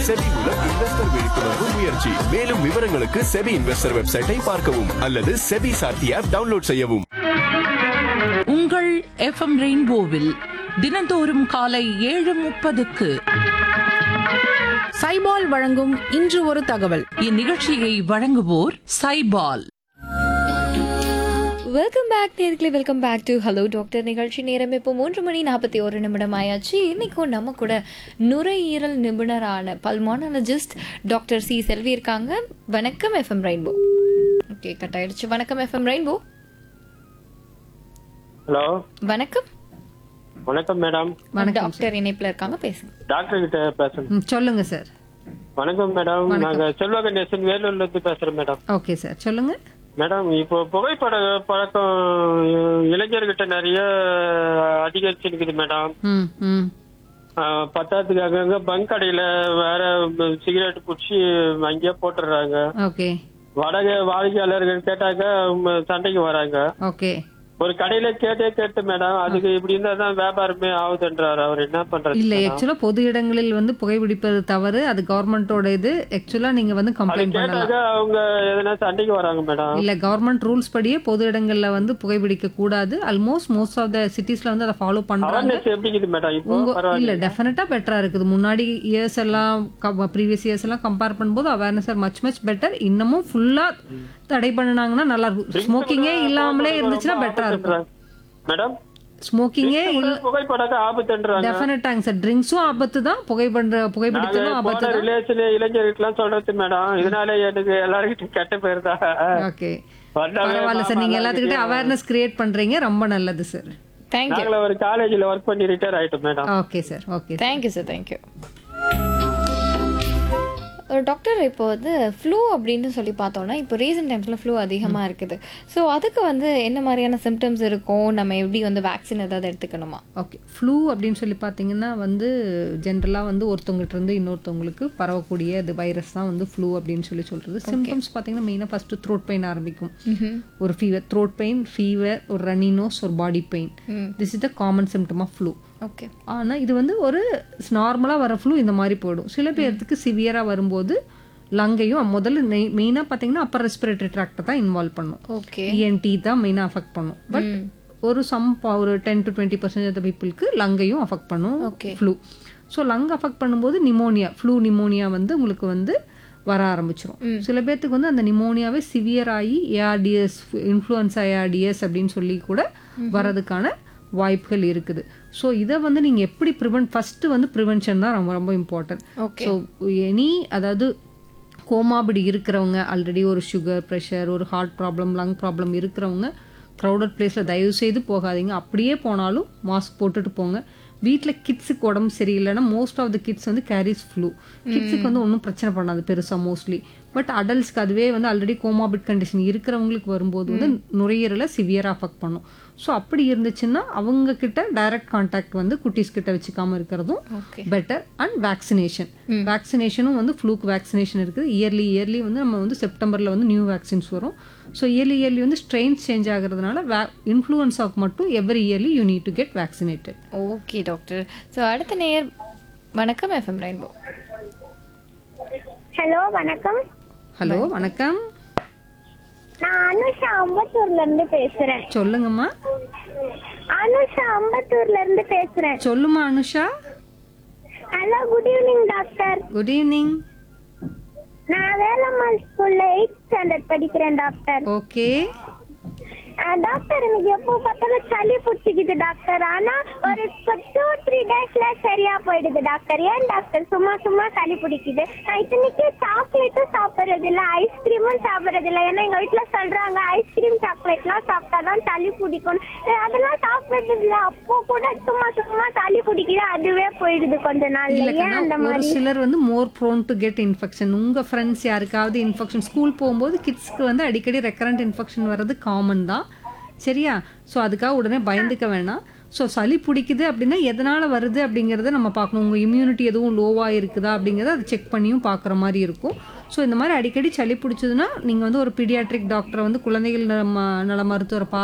SEBI மூலம் investor விழிப்புணர்வு முயற்சி மேலும் விவரங்களுக்கு செபி இன்வெஸ்டர் வெப்சைட்டை பார்க்கவும் அல்லது செபி சார்த்தி ஆப் டவுன்லோட் செய்யவும் உங்கள் எஃப்எம் ரெயின்போவில் தினந்தோறும் காலை ஏழு முப்பதுக்கு சைபால் வழங்கும் இன்று ஒரு தகவல் இந்நிகழ்ச்சியை வழங்குவோர் சைபால் வெல்கம் பேக் நேர்களே welcome back to hello doctor நிகழ்ச்சி நேரம் இப்போ மூன்று மணி நாற்பத்தி ஒரு நிமிடம் ஆயாச்சு இன்றைக்கும் நம்ம கூட நுரையீரல் நிபுணரான பல்மானாலஜிஸ்ட் டாக்டர் சி செல்வி இருக்காங்க வணக்கம் எஃப்எம் ரெயின்போ ஓகே கட் ஆயிடுச்சு வணக்கம் எஃப்எம் ரெயின்போ ஹலோ வணக்கம் வணக்கம் மேடம் டாக்டர் இணைப்பில் இருக்காங்க பேசுங்க டாக்டர் கிட்ட பேசுறேன் ம், சொல்லுங்க சார் வணக்கம் மேடம் நாங்க செல்வ கணேசன் வேலூர்ல இருந்து பேசுறேன் மேடம் ஓகே சார் சொல்லுங்க மேடம் இப்போ புகைப்பட பழக்கம் இளைஞர்கிட்ட நிறைய அதிகரிச்சிருக்குது மேடம் ம் ம் ஆஹ் பத்தாத்துக்கு அங்கங்க பங்க் கடையில வேற சிகரெட் குடிச்சு அங்கேயே போட்டுடுறாங்க ஓகே வடக வாடிக்கையாளர்கள் கேட்டாக்க உம், சண்டைக்கு வராங்க ஓகே ஒரு கடையில கேட்டே கேட்டு மேடம் அதுக்கு இப்படி இருந்தா தான் வியாபாரமே ஆகுதுன்றாரு அவர் என்ன பண்றாரு இல்ல மேடம்? ஆக்சுவலா பொது இடங்களில் வந்து புகைப்பிடிப்பது தவறு அது கவர்மெண்டோட இது ஆக்சுவலா நீங்க வந்து அது கம்ப்ளைண்ட் பண்ணலாம் கேட்டாக்க அவங்க எதனா சண்டைக்கு வராங்க மேடம் இல்ல கவர்மெண்ட் ரூல்ஸ் படியே பொது இடங்கள்ல வந்து புகைப்பிடிக்க கூடாது ஆல்மோஸ்ட் மோஸ்ட் ஆஃப் த சிட்டிஸ்ல வந்து அதை ஃபாலோ பண்றாங்க அவேர்னஸ் எப்படி இருக்குது மேடம் இப்போ உங்க இல்ல பரவாயில்ல டெஃபினட்டா பெட்டரா இருக்குது முன்னாடி இயர்ஸ் எல்லாம் ப்ரீவியஸ் இயர்ஸ் எல்லாம் கம்பேர் பண்ணும்போது awareness are much much better இன்னமும் ஃபுல்லா தடை பண்ணினாங்கன்னா நல்லா இருக்கும் ஸ்மோக்கிங்கே இல்லாமலே இருந்துச்சுன்னா பெட்டரா இருக்கும் மேடம் ஸ்மோக்கிங்கே இல்ல புகைப்படாக்க ஆபத்துன்றாங்க டெஃபினட்டாங்க சார் ட்ரிங்க்ஸும் ஆபத்து தான் புகைப்பண்ற புகைப்பிடித்தலும் ஆபத்து தான் ரிலேஷன் இளைஞர்களுக்கெல்லாம் சொல்றது மேடம் இதனால எனக்கு எல்லாருக்கிட்ட கெட்ட பேர் தான் ஓகே வந்தாவே பரவாயில்ல சார் நீங்க பாப்பா, எல்லாத்துக்கிட்டே அவேர்னஸ் கிரியேட் பண்றீங்க ரொம்ப நல்லது சார் தேங்க்யூ நாங்கள ஒரு காலேஜ்ல ஒர்க் பண்ணி ரிட்டையர் ஆயிட்டோம் madam okay sir okay thank you sir thank you doctor இப்போ வந்து ஃப்ளூ அப்படின்னு சொல்லி பார்த்தோம்னா இப்போ ரீசெண்ட் டைம்ஸில் ஃப்ளூ அதிகமாக இருக்குது ஸோ அதுக்கு வந்து என்ன மாதிரியான சிம்டம்ஸ் இருக்கும் நம்ம எப்படி வந்து வேக்சின் ஏதாவது எடுத்துக்கணுமா ஓகே ஃப்ளூ அப்படின்னு சொல்லி பார்த்தீங்கன்னா வந்து ஜென்ரலாக வந்து ஒருத்தவங்ககிட்ட இருந்து இன்னொருத்தவங்களுக்கு பரவக்கூடிய இது வைரஸ் தான் வந்து ஃப்ளூ அப்படின்னு சொல்லி சொல்கிறது சிம்டம்ஸ் பார்த்தீங்கன்னா மெயினாக ஃபஸ்ட்டு த்ரோட் பெயின் ஆரம்பிக்கும் ஒரு ஃபீவர் த்ரோட் பெயின் ஃபீவர் ஒரு ரன்னி நோஸ் ஒரு body pain this is the common symptom of flu okay ஆனால் இது வந்து ஒரு நார்மலாக வர ஃப்ளூ இந்த மாதிரி போயிடும் சில பேர்த்துக்கு சிவியராக வரும்போது லங்கையும் முதல்ல மெயினாக பார்த்தீங்கன்னா அப்பர் ரெஸ்பிரேட்டரி ட்ராக்டை தான் இன்வால்வ் பண்ணும் ஓகே இஎன்டி தான் மெயினாக அஃபெக்ட் பண்ணும் பட் ஒரு சம் ஒரு ten to twenty percentage of பீப்புளுக்கு லங்கையும் அஃபெக்ட் பண்ணும் Okay. Flu so lung affect பண்ணும்போது நிமோனியா ஃப்ளூ நிமோனியா வந்து உங்களுக்கு வந்து வர ஆரம்பிச்சிரும் சில பேர்த்துக்கு வந்து அந்த நிமோனியாவே சிவியர் ஆகி ஏஆர்டிஎஸ் இன்ஃப்ளூயன்ஸா ஏஆர்டிஎஸ் அப்படின்னு சொல்லி கூட வரதுக்கான வாய்ப்புகள் இருக்குது ஸோ இதை வந்து நீங்கள் எப்படி ப்ரிவென்ட் ஃபஸ்ட்டு வந்து ப்ரிவென்ஷன் தான் ரொம்ப ரொம்ப இம்பார்ட்டன்ட் Okay. ஸோ எனி அதாவது கோமாபிடி இருக்கிறவங்க ஆல்ரெடி ஒரு சுகர் ப்ரெஷர் ஒரு ஹார்ட் ப்ராப்ளம் லங் ப்ராப்ளம் இருக்கிறவங்க க்ரௌடட் பிளேஸில் தயவு செய்து போகாதீங்க அப்படியே போனாலும் மாஸ்க் போட்டுட்டு போங்க வீட்டில் கிட்ஸுக்கு உடம்பு சரியில்லைன்னா மோஸ்ட் ஆஃப் த கிட்ஸ் வந்து கேரிஸ் ஃப்ளூ கிட்ஸுக்கு வந்து ஒன்றும் பிரச்சனை பண்ணாது பெருசாக மோஸ்ட்லி பட் அடல்ட்ஸ்க்கு அதுவே வந்து ஆல்ரெடி கோமாபிட் கண்டிஷன் இருக்கிறவங்களுக்கு வரும்போது வந்து நுரையீரலை சிவியராக அஃபெக்ட் பண்ணும் ஸோ அப்படி இருந்துச்சுன்னா அவங்க கிட்ட டைரக்ட் கான்டாக்ட் வந்து குட்டீஸ் கிட்ட வச்சுக்காம இருக்கிறதும் ஓகே பெட்டர் அண்ட் வேக்சினேஷன் வேக்சினேஷனும் வந்து ஃப்ளூக் வேக்சினேஷன் இருக்குது இயர்லி இயர்லி வந்து நம்ம வந்து செப்டம்பரில் வந்து நியூ வேக்சின்ஸ் வரும் ஸோ இயர்லி இயர்லி வந்து ஸ்ட்ரெயின்ஸ் சேஞ்ச் ஆகிறதுனால வே இன்ஃப்ளூயன்ஸாக்கு மட்டும் every yearly you need to get vaccinated okay doctor so அடுத்த நேர் வணக்கம் எஃப்எம் ரெயின்போ ஹலோ வணக்கம் ஹலோ வணக்கம் நான் அனுஷா அம்பத்தூர்ல இருந்து பேசுறேன் சொல்லுங்கம்மா அனுஷா அம்பத்தூர்ல இருந்து பேசுறேன் சொல்லுமா Anusha hello good evening doctor good evening நான் வேலம்மாள் ஸ்கூல்ல எயிட் ஸ்டாண்டர்ட் படிக்கிறேன் டாக்டர் ஓகே அஹ், டாக்டர் எனக்கு எப்போ பார்த்தாலும் சளி பிடிச்சிக்குது டாக்டர் ஆனா ஒரு டூ த்ரீ டேஸ்ல சரியா போயிடுது டாக்டர் ஏன் டாக்டர் சும்மா சும்மா சளி பிடிக்குது நான் இத்தனைக்கு சாக்லேட்டும் சாப்பிடுறது இல்ல ஐஸ்கிரீமும் சாப்பிடுறது இல்ல ஏன்னா எங்க வீட்டுல சொல்றாங்க ஐஸ்கிரீம் சாக்லேட்லாம் சாப்பிட்டாதான் சளி பிடிக்கும் அஹ், அதெல்லாம் சாப்பிடுறது இல்ல அப்போ கூட சும்மா சும்மா சளி பிடிக்குது அதுவே போயிடுது கொஞ்ச நாள்ல இல்ல ஏன் அந்த கண்ணா, ஒரு மாதிரி சிலர் வந்து more prone to get infection உங்க ஃப்ரெண்ட்ஸ் யாருக்காவது இன்ஃபெக்ஷன் ஸ்கூல் போகும்போது கிட்ஸ்க்கு வந்து அடிக்கடி ரெக்கரண்ட் இன்ஃபெக்ஷன் வர்றது காமன் தான் சரியா ஸோ அதுக்காக உடனே பயந்துக்க வேணாம் ஸோ சளி பிடிக்குது அப்படின்னா எதனால் வருது அப்படிங்கிறத நம்ம பார்க்கணும் உங்கள் இம்யூனிட்டி எதுவும் லோவாக இருக்குதா அப்படிங்கிறத அதை செக் பண்ணியும் பார்க்குற மாதிரி இருக்கும் ஸோ இந்த மாதிரி அடிக்கடி சளி பிடிச்சதுன்னா நீங்கள் வந்து ஒரு பீடியாட்ரிக் டாக்டரை வந்து குழந்தைகள் நல ம- நல மருத்துவரை பா